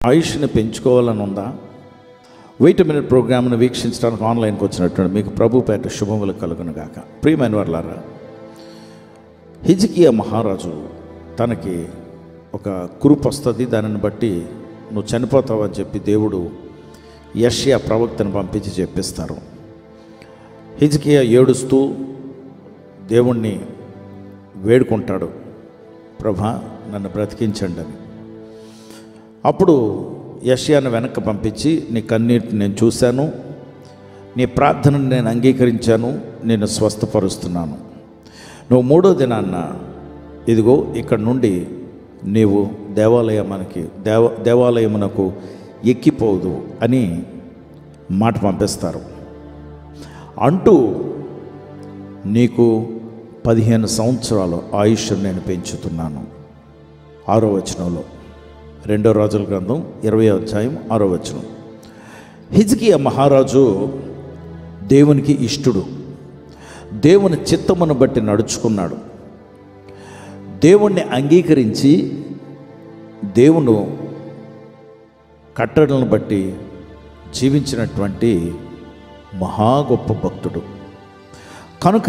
ఆయుష్ని పెంచుకోవాలని ఉందా wait minute ప్రోగ్రామ్ను వీక్షించడానికి ఆన్లైన్కి వచ్చినటువంటి మీకు ప్రభు పేట శుభములు కలుగును గాక ప్రియమైన వర్లారా హిజికియా మహారాజు తనకి ఒక కురుపు వస్తుంది దానిని బట్టి నువ్వు చనిపోతావని చెప్పి దేవుడు యష్యా ప్రవక్తను పంపించి చెప్పిస్తారు హిజికియా ఏడుస్తూ దేవుణ్ణి వేడుకుంటాడు ప్రభా నన్ను బ్రతికించండి అని అప్పుడు యష్యాను వెనక్కి పంపించి నీ కన్నీటిని నేను చూశాను నీ ప్రార్థనను నేను అంగీకరించాను నేను స్వస్థపరుస్తున్నాను నువ్వు మూడో దినాన్న ఇదిగో ఇక్కడ నుండి నీవు దేవాలయమానికి దేవ దేవాలయమునకు ఎక్కిపోదు అని మాట పంపిస్తారు అంటూ నీకు పదిహేను సంవత్సరాలు ఆయుష్ నేను పెంచుతున్నాను ఆరో వచనంలో రెండో రాజుల గ్రంథం ఇరవై అధ్యాయం ఆరో వచనం హిజ్కియా మహారాజు దేవునికి ఇష్టుడు దేవుని చిత్తమును బట్టి నడుచుకున్నాడు దేవుణ్ణి అంగీకరించి దేవును కట్టడలను బట్టి జీవించినటువంటి మహా గొప్ప భక్తుడు కనుక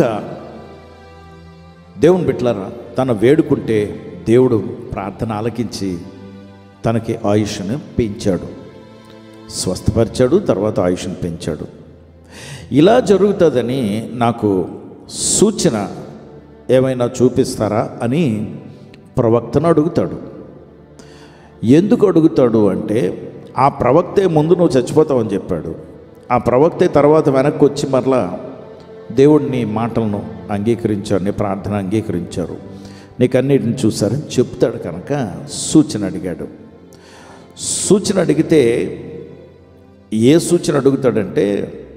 దేవుని బిట్లారా తన వేడుకుంటే దేవుడు ప్రార్థన ఆలకించి తనకి ఆయుష్ను పెంచాడు స్వస్థపరిచాడు తర్వాత ఆయుష్ను పెంచాడు ఇలా జరుగుతుందని నాకు సూచన ఏమైనా చూపిస్తారా అని ప్రవక్తను అడుగుతాడు ఎందుకు అడుగుతాడు అంటే ఆ ప్రవక్తే ముందు నువ్వు చచ్చిపోతావని చెప్పాడు ఆ ప్రవక్తే తర్వాత వెనక్కి వచ్చి మరలా దేవుడిని మాటలను అంగీకరించారు నీ ప్రార్థన అంగీకరించారు నీకు అన్నిటిని చూశారని చెప్తాడు కనుక సూచన అడిగాడు సూచన అడిగితే ఏ సూచన అడుగుతాడంటే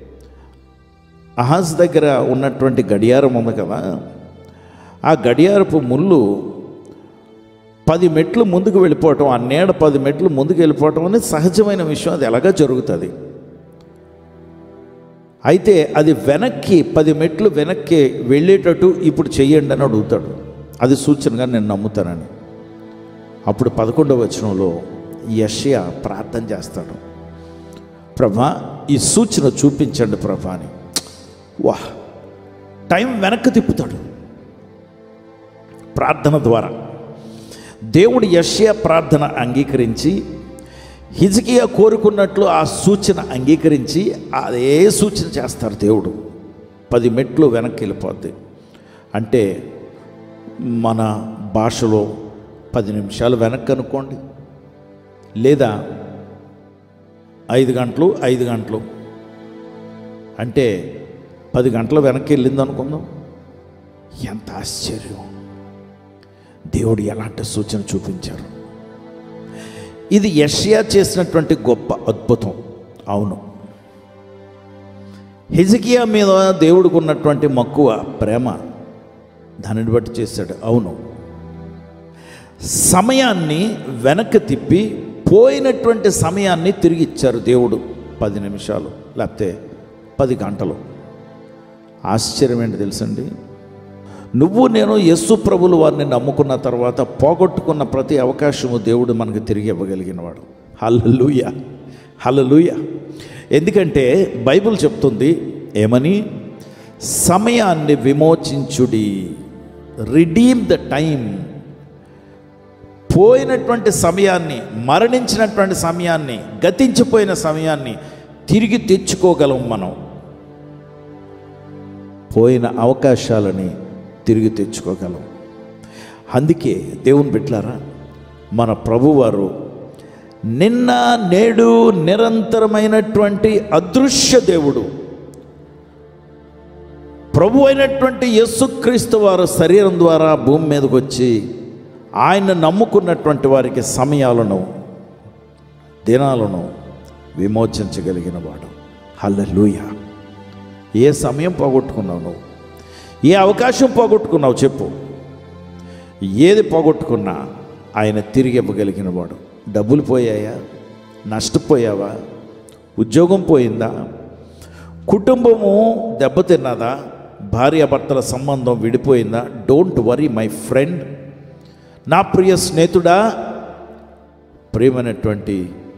అహాజ్ దగ్గర ఉన్నటువంటి గడియారం ఉంది కదా ఆ గడియారపు ముళ్ళు పది మెట్లు ముందుకు వెళ్ళిపోవటం ఆ నీడ పది మెట్లు ముందుకు వెళ్ళిపోవటం అనేది సహజమైన విషయం అది ఎలాగా జరుగుతుంది అయితే అది వెనక్కి పది మెట్లు వెనక్కి వెళ్ళేటట్టు ఇప్పుడు చెయ్యండి అని అడుగుతాడు అది సూచనగా నేను నమ్ముతానని అప్పుడు పదకొండవ వచనంలో యష్యా ప్రార్థన చేస్తాడు ప్రభా ఈ సూచన చూపించండి ప్రభా అని వాహ్ టైం వెనక్కి తిప్పుతాడు ప్రార్థన ద్వారా దేవుడు యష్యా ప్రార్థన అంగీకరించి హిజ్కియా కోరుకున్నట్లు ఆ సూచన అంగీకరించి అదే సూచన చేస్తారు దేవుడు పది మెట్లు వెనక్కి వెళ్ళిపోద్ది అంటే మన భాషలో పది నిమిషాలు వెనక్కి అనుకోండి లేదా ఐదు గంటలు ఐదు గంటలు అంటే పది గంటలు వెనక్కి వెళ్ళింది అనుకుందాం ఎంత ఆశ్చర్యం దేవుడు ఎలాంటి సూచన చూపించారు ఇది యష్యా చేసినటువంటి గొప్ప అద్భుతం అవును హిజికియా మీద దేవుడికి ఉన్నటువంటి మక్కువ ప్రేమ దానిని బట్టి చేశాడు అవును సమయాన్ని వెనక్కి తిప్పి పోయినటువంటి సమయాన్ని తిరిగి ఇచ్చారు దేవుడు పది నిమిషాలు లేకపోతే పది గంటలు ఆశ్చర్యం ఏంటి తెలుసండి నువ్వు నేను యస్సు ప్రభులు వారిని నమ్ముకున్న తర్వాత పోగొట్టుకున్న ప్రతి అవకాశము దేవుడు మనకు తిరిగి ఇవ్వగలిగినవాడు హల్లలుయ హల్లలుయ ఎందుకంటే బైబిల్ చెప్తుంది ఏమని సమయాన్ని విమోచించుడి రిడీమ్ ద టైం పోయినటువంటి సమయాన్ని మరణించినటువంటి సమయాన్ని గతించిపోయిన సమయాన్ని తిరిగి తెచ్చుకోగలం మనం పోయిన అవకాశాలని తిరిగి తెచ్చుకోగలం అందుకే దేవుని బిడ్లారా మన ప్రభువారు నిన్న నేడు నిరంతరమైనటువంటి అదృశ్య దేవుడు ప్రభు అయినటువంటి యేసుక్రీస్తు వారు శరీరం ద్వారా భూమి మీదకి వచ్చి ఆయన నమ్ముకున్నటువంటి వారికి సమయాలను దినాలను విమోచించగలిగిన వాడు హల్లెలూయా ఏ సమయం పోగొట్టుకున్నావు నువ్వు ఏ అవకాశం పోగొట్టుకున్నావు చెప్పు ఏది పోగొట్టుకున్నా ఆయన తిరిగి ఇవ్వగలిగిన వాడు డబ్బులు పోయాయా నష్టపోయావా ఉద్యోగం పోయిందా కుటుంబము దెబ్బతిన్నదా భార్యాభర్తల సంబంధం విడిపోయిందా డోంట్ వరీ మై ఫ్రెండ్ నా ప్రియ స్నేహితుడా ప్రియమైనటువంటి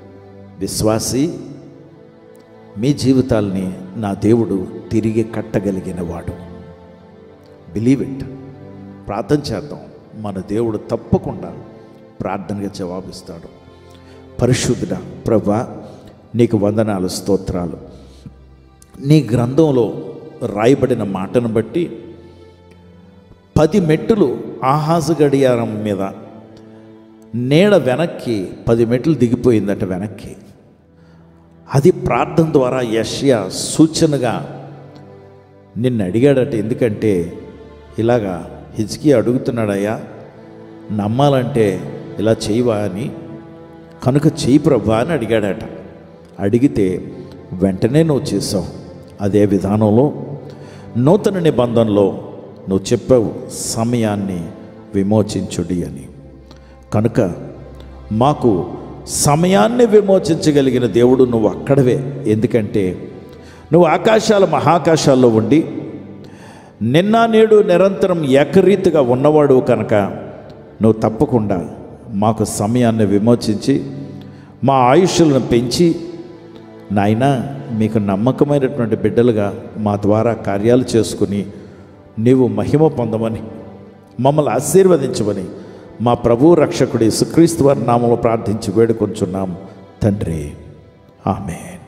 విశ్వాసి మీ జీవితాల్ని నా దేవుడు తిరిగి కట్టగలిగిన వాడు బిలీవ్ ఇట్ ప్రార్థన చేద్దాం మన దేవుడు తప్పకుండా ప్రార్థనగా జవాబిస్తాడు పరిశుద్ధుడ ప్రభా నీకు వందనాలు స్తోత్రాలు నీ గ్రంథంలో రాయబడిన మాటను బట్టి పది మెట్టులు ఆహాజ గడియారం మీద నీడ వెనక్కి పది మెట్లు దిగిపోయిందట వెనక్కి అది ప్రార్థన ద్వారా యష్యా సూచనగా నిన్ను అడిగాడట ఎందుకంటే ఇలాగా హిజ్కి అడుగుతున్నాడయ్యా నమ్మాలంటే ఇలా చేయవా అని కనుక చెయ్యి ప్రభా అని అడిగాడట అడిగితే వెంటనే నువ్వు చేసావు అదే విధానంలో నూతన నిబంధనలో నువ్వు చెప్పావు సమయాన్ని విమోచించుడి అని కనుక మాకు సమయాన్ని విమోచించగలిగిన దేవుడు నువ్వు అక్కడవే ఎందుకంటే నువ్వు ఆకాశాల మహాకాశాల్లో ఉండి నిన్న నేడు నిరంతరం ఏకరీతిగా ఉన్నవాడు కనుక నువ్వు తప్పకుండా మాకు సమయాన్ని విమోచించి మా ఆయుష్లను పెంచి నాయన మీకు నమ్మకమైనటువంటి బిడ్డలుగా మా ద్వారా కార్యాలు చేసుకుని నీవు మహిమ పొందమని మమ్మల్ని ఆశీర్వదించమని మా ప్రభు రక్షకుడి సుక్రీస్తు వారి నామములో ప్రార్థించి వేడుకొంచున్నాం తండ్రి ఆమె